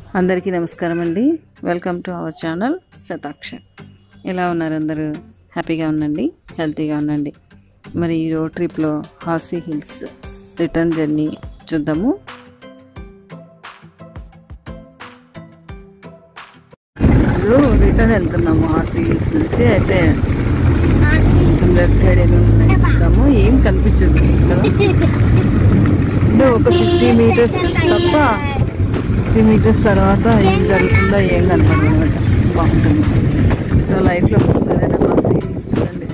అందరికీ నమస్కారం అండి welcome to our channel Shataksha ఎలా ఉన్నారు అందరూ హ్యాపీగా ఉండండి హెల్తీగా ఉండండి మరి ఈ రోడ్ ట్రిప్లో హార్సీ హిల్స్ రిటర్న్ జర్నీ చూద్దాము ఇప్పుడు రిటర్న్ వెళ్తున్నాము హార్సీ హిల్స్ నుంచి అయితే కొంచెం లెఫ్ట్ సైడ్ ఏమేమి ఉన్నాయో చూద్దాము ఏం కనిపించదు ఇక్కడ అంటే ఒక ఫిఫ్టీ మీటర్స్ తప్ప ఫిఫ్టీ మీటర్స్ తర్వాత ఏం జరుగుతుందో ఏం కనపడదు అనమాట బాగుంటుంది సో లైఫ్లో ఒకసారి సీరీస్ చూడండి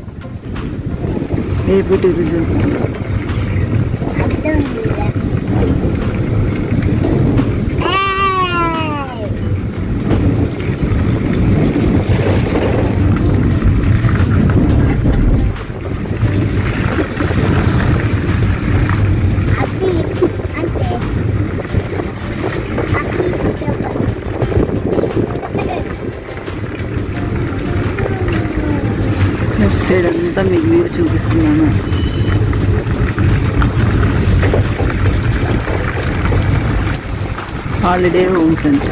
ఏపీ టూరిజం లెఫ్ట్ సైడ్ అంతా మీకు వ్యూ చూపిస్తున్నాను హాలిడే హోమ్స్ అంట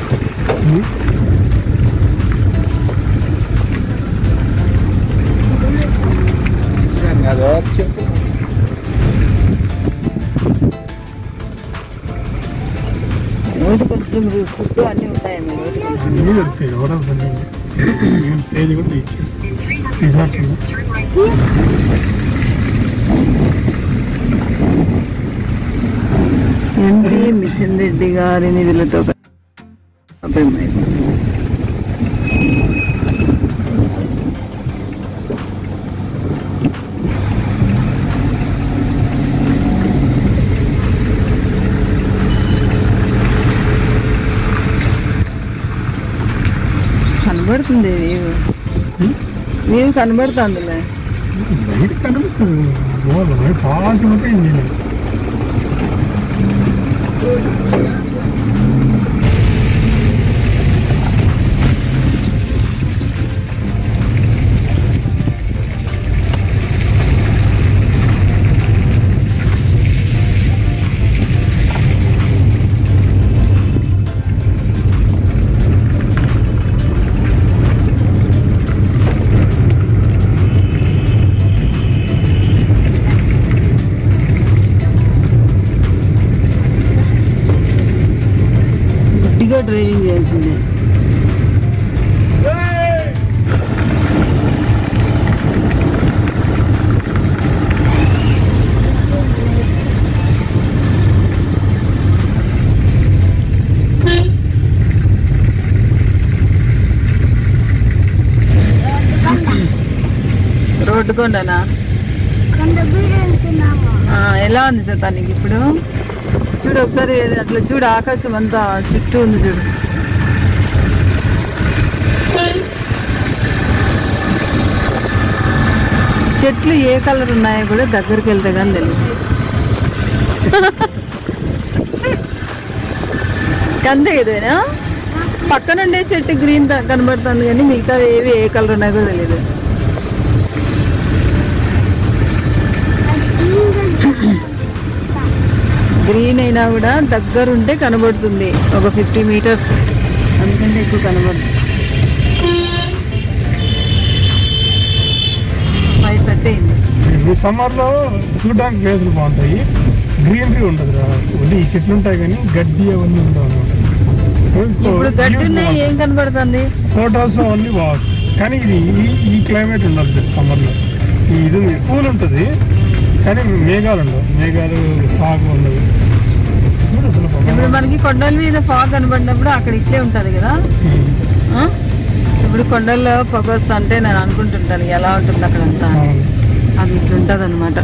రోడ్డు కొంచెం ఫుడ్ అన్నీ ఉంటాయండి రోడ్డు కొంచెం అన్నీ దొరుకుతాయి ఎవరో పని స్టేజ్ కూడా తీర్చారు రిసార్ట్ ఉంది. ఎంపీ మిథున్ రెడ్డి గారి నిధులతో అభిప్రాయం కనబడుతుంది వ్యూ వ్యూ కనబడుతుందిలే బయట కనిపిస్తుంది గోడలు బయట పాల్చి ఉంటాయి ఇంజిన్ గట్టిగా డ్రైవింగ్ చేయాల్సిందే రోడ్డు కొండనా ఆ, ఎలా ఉంది సతా నీకు ఇప్పుడు చూడు ఒకసారి అట్లా చూడు ఆకాశం అంతా చుట్టూ ఉంది చూడు చెట్లు ఏ కలర్ ఉన్నాయో కూడా దగ్గరికి వెళ్తే కానీ తెలియదు అంతే కదేనా పక్కన ఉండే చెట్టు గ్రీన్ కనబడుతుంది కానీ మిగతా ఏవి ఏ కలర్ ఉన్నాయో కూడా తెలియదు గ్రీన్ అయినా కూడా దగ్గరుంటే కనబడుతుంది ఒక ఫిఫ్టీ మీటర్స్ అందుకంటే ఎక్కువ కనబడుతుంది ఫైవ్ థర్టీ అయింది ఈ సమ్మర్లో చూడడానికి ప్లేసులు బాగుంటాయి గ్రీనరీ ఉండదు రా ఓన్లీ ఈ చెట్లు ఉంటాయి కానీ గడ్డి అవన్నీ ఉండవు అనమాట ఇప్పుడు గడ్డి ఉన్నాయి ఏం కనబడుతుంది ఫోటోస్ అవన్నీ బాగుంది కానీ ఇది ఈ- ఈ క్లైమేట్ ఉండాలి సమ్మర్లో ఈ ఇది కూల్ ఉంటుంది కానీ మేఘాలు ఉండవు మేఘాలు ఫాగ్ ఉండదు చూడు అసలు పొగ. ఇప్పుడు మనకి కొండల మీద ఫాగ్ కనబడినప్పుడు అక్కడ ఇట్లే ఉంటది కదా ఉమ్. ఆ? ఇప్పుడు కొండల్లో పొగ వస్తుంటే నేను అనుకుంటుంటాను ఎలా ఉంటుంది అక్కడంతా అవును. అది ఇట్లుంటది అనమాట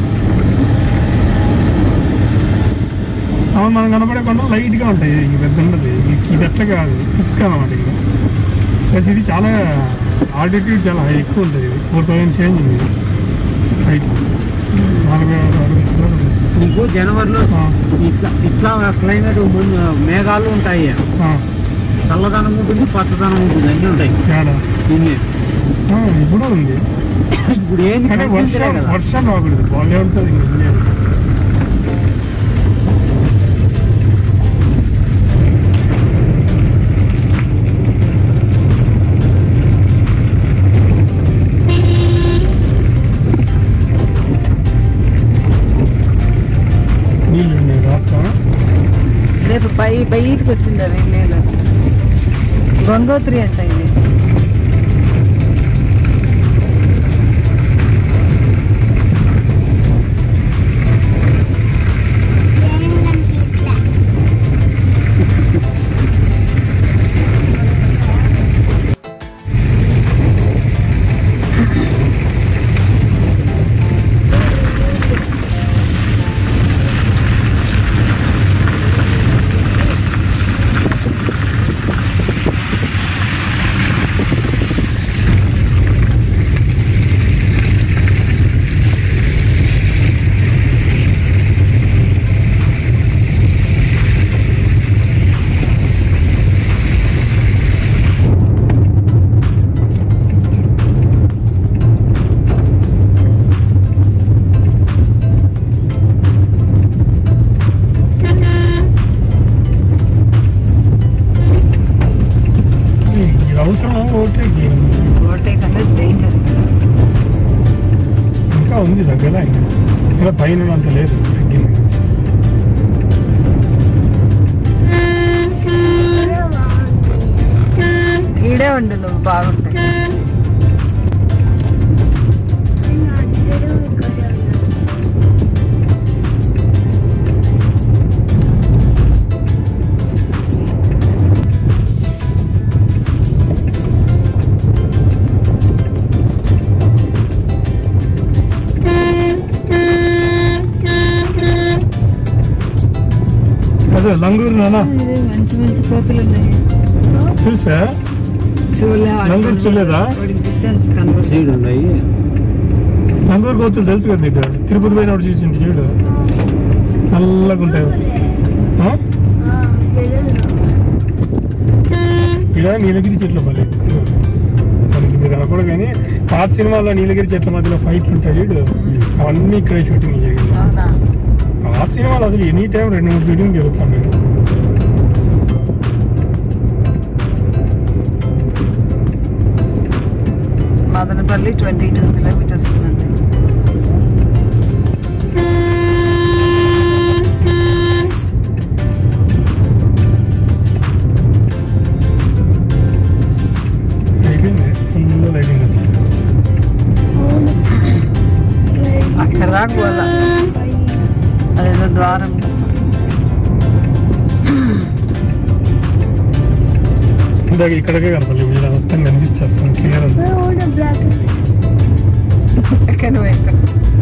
అవును మనం కనబడే కొండ లైట్ గా ఉంటాయి ఇంక పెద్ద ఉండదు ఇది- ఇది ఎట్లా కాదు థిక్ అనమాట ఇది ప్లస్ ఇది చాలా ఆల్టిట్యూడ్ చాలా హై ఎక్కువ ఉంటుంది ఇది ఫోర్ థౌసండ్ చేంజ్ ఉంది ఇది హైట్ నాలుగు ఆరు కిలోమీటర్లు ఉంది. నీకు జనవరిలో ఆ, ఇట్లా ఇట్లా క్లైమేట్ ముందు మేఘాలు ఉంటాయి ఆ, చల్లదనం ఉంటుంది పచ్చదనం ఉంటుంది అన్నీ ఉంటాయి తేడా ఇన్ని ఆ, ఇప్పుడు ఉంది ఇప్పుడు ఏంది కానీ కనిపించలే వర్షం కదా వర్షం రాకూడదు బాగా ఉంటుంది ఇంక ఇండియాలో. లేదు పై బయటికి వచ్చింది అది లేదు గంగోత్రి అంట ఇది ఇది అవసరం ఓకే ఓవర్టేక్ అనేది డేంజర్ ఇంకా ఉంది దగ్గర ఇంకా ఇంకా పైన అంత లేదు తగ్గింది ఈడే ఉండు నువ్వు బాగుంటాయి అదే లంగూరు నానా ఇదే మంచి మంచి కోతులు ఉన్నాయి చూసా చూడలే నంబర్ చూడలేదా? డిస్టెన్స్ కనబడుతుంది సీడ్ ఉన్నాయి లంగూరు కోతులు తెలుసు కదా నీకు తిరుపతి పోయినప్పుడు చూసింటి చూడు నల్లగా ఉంటాయి ఆ? ఇక్కడ నీలగిరి చెట్ల పల్లె మనకి మీరు కనపడదు కానీ పాత సినిమాలో నీలగిరి చెట్ల మధ్యలో ఫైట్లు ఉంటాయి చూడు అవన్నీ ఇక్కడే షూటింగ్ జరిగింది అవునా పాత సినిమాలు అసలు ఎనీ టైం రెండు మూడు షూటింగ్ జరుగుతున్నాయి మదనపల్లి ట్వంటీ టూ కిలోమీటర్స్ ఉందండి అయిపోయింది ఫుల్ లైటింగ్ వచ్చింది అక్కడ దాకా పోదా అదేదో ద్వారం ఇందాక ఇక్కడికే కనపడలేదు ఇలా మొత్తం కనిపించేస్తాం క్లియర్ ఉంది ఎక్కడ ఎక్కడ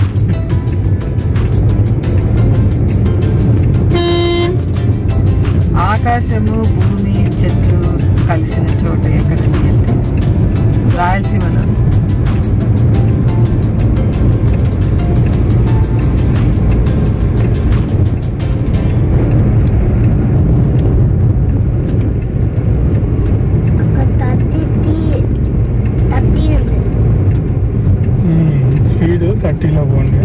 ఆకాశము భూమి చెట్లు కలిసిన చోట ఎక్కడండి అంటే రాయలసీమలో స్పీడ్ థర్టీలో పోండి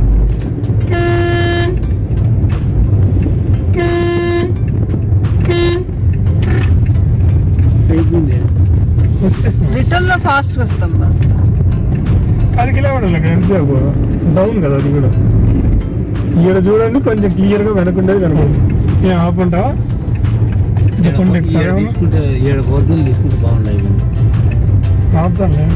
అయిపోయింది వచ్చేసిన రిటర్న్ లో ఫాస్ట్ వస్తాం బస్ పది కిలోమీటర్లు ఎంత డౌన్ కదా అది కూడా ఇక్కడ చూడండి కొంచెం క్లియర్గా వెనకుండేది కనపడుతుంది ఏం ఆపుంటావా ఇది కొండ ఈడ ఎక్కువ తీసుకుంటే ఏడు కోట్లు తీసుకుంటే బాగుండాయి ఆపుతానులే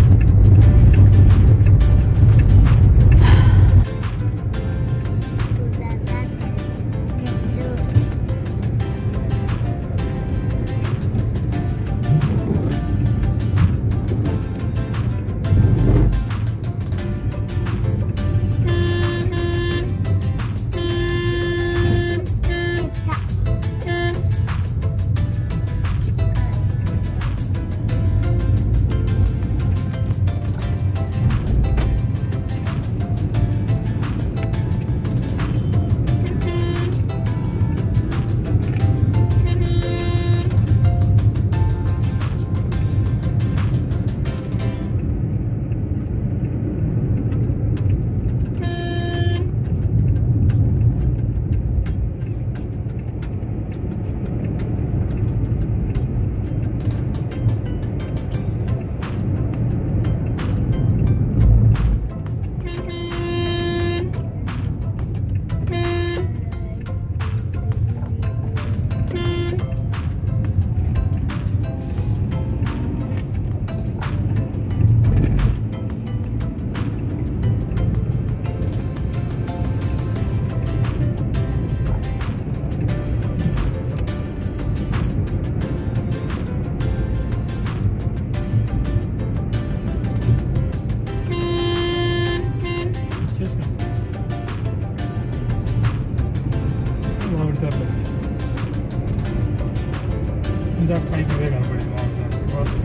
ఇందాక పైకి ఇదే కనపడింది బాగుంది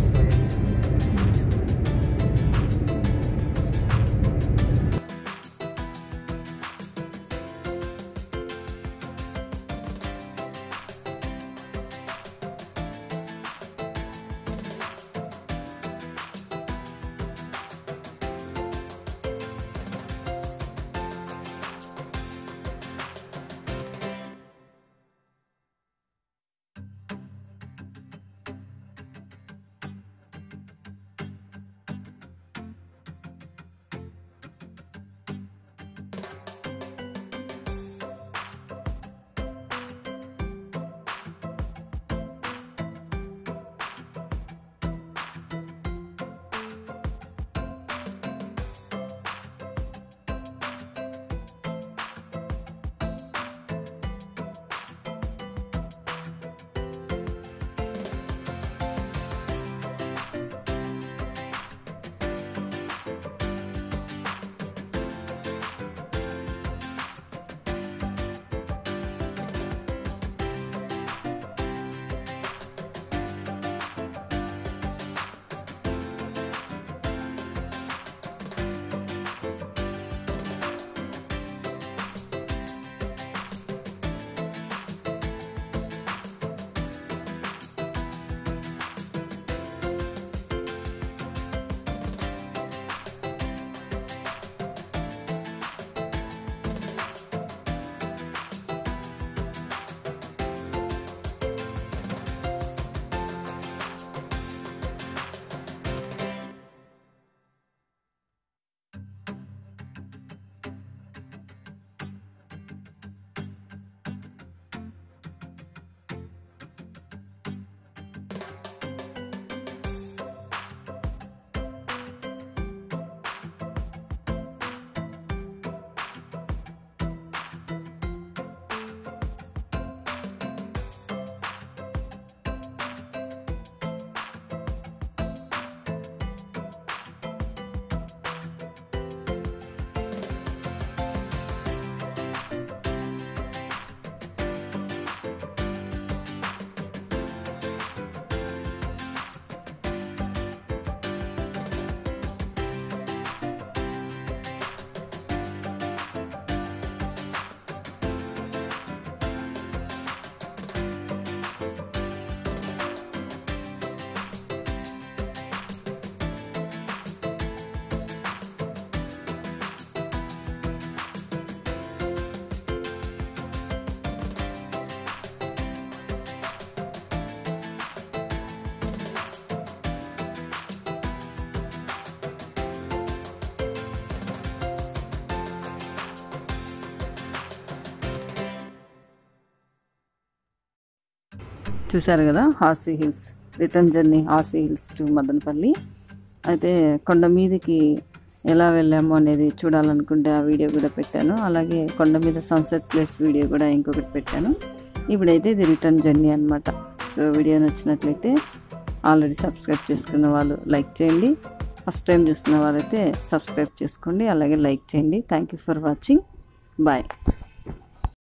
చూసారు కదా Horsley Hills return journey Horsley Hills to Madanapalle అయితే కొండ మీదకి ఎలా వెళ్ళాము అనేది చూడాలనుకుంటే ఆ వీడియో కూడా పెట్టాను అలాగే కొండ మీద సన్సెట్ ప్లేస్ వీడియో కూడా ఇంకొకటి పెట్టాను ఇప్పుడైతే ఇది రిటర్న్ జర్నీ అనమాట సో వీడియో నచ్చినట్లయితే ఆల్రెడీ సబ్స్క్రైబ్ చేసుకున్న వాళ్ళు లైక్ చేయండి ఫస్ట్ టైం చూస్తున్న వాళ్ళైతే సబ్స్క్రైబ్ చేసుకోండి అలాగే లైక్ చేయండి thank you for watching bye